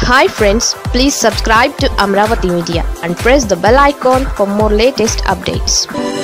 hi friends please subscribe to Amaravati media and press the bell icon for more latest updates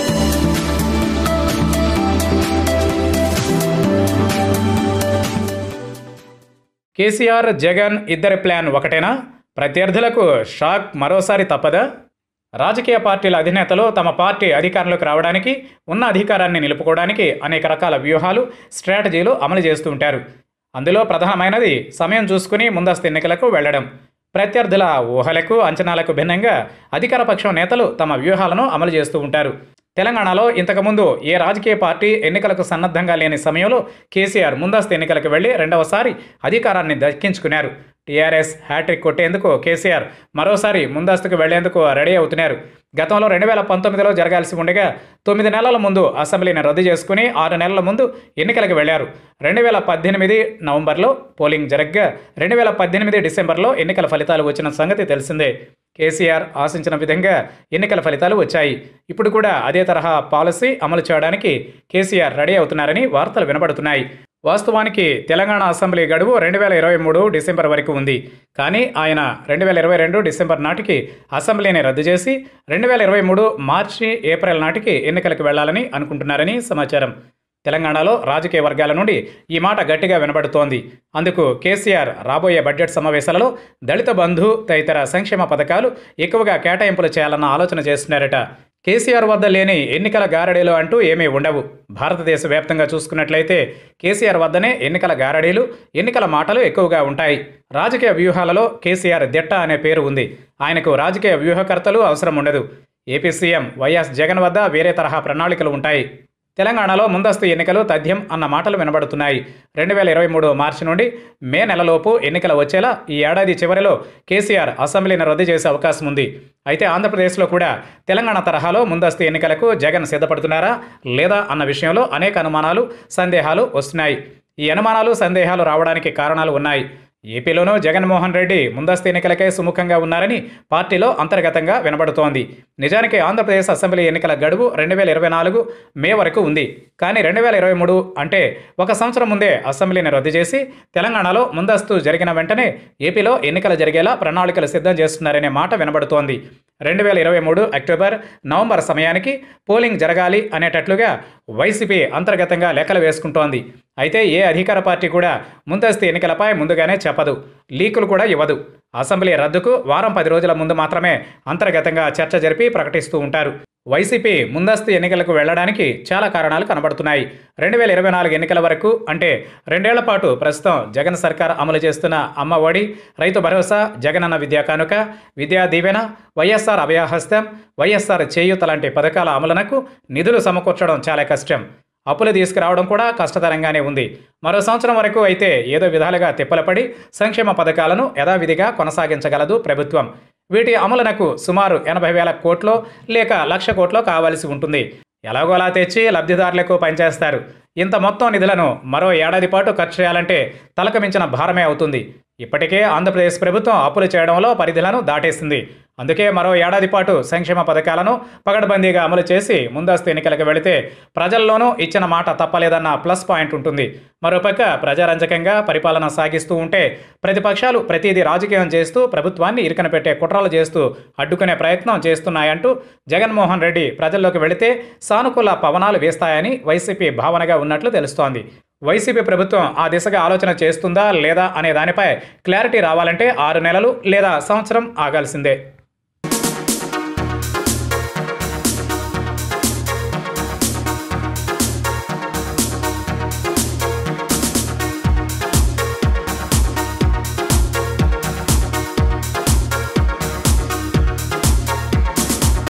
KCR Jagan ఇద్దరి plan ఒకటేనా ప్రత్యర్థులకు shock మరోసారి తప్పదా రాజకీయ పార్టీల అధినేతలు తమ పార్టీ అధికారంలోకి రావడానికి ఉన్న అధికారాన్ని నిలుపుకోవడానికి అనేక రకాల వ్యూహాలు స్ట్రాటజీలు అమలు చేస్తూ ఉంటారు అందులో ప్రధానమైనది సమయం చూసుకుని ముందస్తు ఎన్నికలకు వెళ్లడం ప్రత్యర్థుల ఊహలకు అంచనాలకు భిన్నంగా అధికార పక్షం నేతలు తమ వ్యూహాలను అమలు చేస్తూ ఉంటారు తెలంగాణలో ఇంతకుముందు ఏ రాజకీయ పార్టీ ఎన్నికలకు సన్నద్ధంగా లేని సమయంలో కేసీఆర్ ముందస్తు ఎన్నికలకు వెళ్లి రెండవసారి అధికారాన్ని దక్కించుకున్నారు టీఆర్ఎస్ హ్యాట్రిక్ కొట్టేందుకు కేసీఆర్ మరోసారి ముందస్తుకు వెళ్లేందుకు రెడీ అవుతున్నారు గతంలో రెండు వేల పంతొమ్మిదిలో జరగాల్సి ఉండగా తొమ్మిది నెలల ముందు అసెంబ్లీని రద్దు చేసుకుని ఆరు నెలల ముందు ఎన్నికలకు వెళ్లారు రెండు వేల పద్దెనిమిది నవంబర్లో పోలింగ్ జరగ్గా రెండు వేల పద్దెనిమిది డిసెంబర్లో ఎన్నికల ఫలితాలు వచ్చిన సంగతి తెలిసిందే కేసీఆర్ ఆశించిన విధంగా ఎన్నికల ఫలితాలు వచ్చాయి ఇప్పుడు కూడా అదే తరహా పాలసీ అమలు చేయడానికి కేసీఆర్ రెడీ అవుతున్నారని వార్తలు వినబడుతున్నాయి వాస్తవానికి తెలంగాణ అసెంబ్లీ గడువు రెండు వేల ఇరవై మూడు డిసెంబర్ వరకు ఉంది కానీ ఆయన రెండు వేల ఇరవై రెండు డిసెంబర్ నాటికి అసెంబ్లీని రద్దు చేసి రెండు వేల ఇరవై మూడు మార్చి ఏప్రిల్ నాటికి ఎన్నికలకు వెళ్లాలని అనుకుంటున్నారని సమాచారం తెలంగాణలో రాజకీయ వర్గాల నుండి ఈ మాట గట్టిగా వినబడుతోంది అందుకు కేసీఆర్ రాబోయే బడ్జెట్ సమావేశాలలో దళిత బంధు తదితర సంక్షేమ పథకాలు ఎక్కువగా కేటాయింపులు చేయాలన్న ఆలోచన చేస్తున్నారట కేసీఆర్ వద్ద లేని ఎన్నికల గారడీలు అంటూ ఏమీ ఉండవు భారతదేశ వ్యాప్తంగా చూసుకున్నట్లయితే కేసీఆర్ వద్దనే ఎన్నికల గారడీలు ఎన్నికల మాటలు ఎక్కువగా ఉంటాయి రాజకీయ వ్యూహాలలో కేసీఆర్ దిట్ట అనే పేరు ఉంది ఆయనకు రాజకీయ వ్యూహకర్తలు అవసరం ఉండదు ఏపీ సీఎం వైఎస్ జగన్ వద్ద వేరే తరహా ప్రణాళికలు ఉంటాయి తెలంగాణలో ముందస్తు ఎన్నికలు తథ్యం అన్న మాటలు వినబడుతున్నాయి రెండు వేల ఇరవై మూడు మార్చి నుండి మే నెలలోపు ఎన్నికలు వచ్చేలా ఈ ఏడాది చివరిలో కేసీఆర్ అసెంబ్లీని రద్దు చేసే అవకాశం ఉంది అయితే ఆంధ్రప్రదేశ్లో కూడా తెలంగాణ తరహాలో ముందస్తు ఎన్నికలకు జగన్ సిద్ధపడుతున్నారా లేదా అన్న విషయంలో అనేక అనుమానాలు సందేహాలు వస్తున్నాయి ఈ అనుమానాలు సందేహాలు రావడానికి కారణాలు ఉన్నాయి ఏపీలోనూ జగన్మోహన్ రెడ్డి ముందస్తు ఎన్నికలకే సుముఖంగా ఉన్నారని పార్టీలో అంతర్గతంగా వినబడుతోంది నిజానికి ఆంధ్రప్రదేశ్ అసెంబ్లీ ఎన్నికల గడువు రెండు వేల ఇరవై నాలుగు మే వరకు ఉంది కానీ రెండు వేల ఇరవై మూడు అంటే ఒక సంవత్సరం ముందే అసెంబ్లీని రద్దు చేసి తెలంగాణలో ముందస్తు జరిగిన వెంటనే ఏపీలో ఎన్నికలు జరిగేలా ప్రణాళికలు సిద్ధం చేస్తున్నారనే మాట వినబడుతోంది రెండు వేల ఇరవై మూడు అక్టోబర్ నవంబర్ సమయానికి పోలింగ్ జరగాలి అనేటట్లుగా వైసీపీ అంతర్గతంగా లెక్కలు వేసుకుంటోంది అయితే ఏ అధికార పార్టీ కూడా ముందస్తు ఎన్నికలపై ముందుగానే చెప్పదు లీకులు కూడా ఇవ్వదు అసెంబ్లీ రద్దుకు వారం పది రోజుల ముందు మాత్రమే అంతర్గతంగా చర్చ జరిపి ప్రకటిస్తూ ఉంటారు వైసీపీ ముందస్తు ఎన్నికలకు వెళ్లడానికి చాలా కారణాలు కనబడుతున్నాయి రెండు వేల ఇరవై నాలుగు ఎన్నికల వరకు అంటే రెండేళ్ల పాటు ప్రస్తుతం జగన్ సర్కార్ అమలు చేస్తున్న అమ్మ ఒడి రైతు భరోసా జగనన్న విద్యా కానుక విద్యా దీవెన వైఎస్ఆర్ అభయహస్తం వైఎస్ఆర్ చేయూత లాంటి పథకాల అమలునకు నిధులు సమకూర్చడం చాలా కష్టం అప్పులు తీసుకురావడం కూడా కష్టతరంగానే ఉంది మరో సంవత్సరం వరకు అయితే ఏదో విధాలుగా తిప్పలపడి సంక్షేమ పథకాలను యథావిధిగా కొనసాగించగలదు ప్రభుత్వం వీటి అమలునకు సుమారు ఎనభై వేల కోట్లో లేక లక్ష కోట్లో కావాల్సి ఉంటుంది ఎలాగోలా తెచ్చి లబ్ధిదారులకు పనిచేస్తారు ఇంత మొత్తం నిధులను మరో ఏడాది పాటు ఖర్చు చేయాలంటే తలకు మించిన భారమే అవుతుంది ఇప్పటికే ఆంధ్రప్రదేశ్ ప్రభుత్వం అప్పులు చేయడంలో పరిధులను దాటేసింది అందుకే మరో ఏడాది పాటు సంక్షేమ పథకాలను పగడబందీగా అమలు చేసి ముందస్తు ఎన్నికలకు వెళితే ప్రజల్లోనూ ఇచ్చిన మాట తప్పలేదన్న ప్లస్ పాయింట్ ఉంటుంది మరోపక్క ప్రజారంజకంగా పరిపాలన సాగిస్తూ ఉంటే ప్రతిపక్షాలు ప్రతిదీ రాజకీయం చేస్తూ ప్రభుత్వాన్ని ఇరుకన పెట్టే కుట్రలు చేస్తూ అడ్డుకునే ప్రయత్నం చేస్తున్నాయంటూ జగన్మోహన్ రెడ్డి ప్రజల్లోకి వెళితే సానుకూల పవనాలు వేస్తాయని వైసీపీ భావనగా ఉన్నట్లు తెలుస్తోంది వైసీపీ ప్రభుత్వం ఆ దిశగా ఆలోచన చేస్తుందా లేదా అనే దానిపై క్లారిటీ రావాలంటే ఆరు నెలలు లేదా సంవత్సరం ఆగాల్సిందే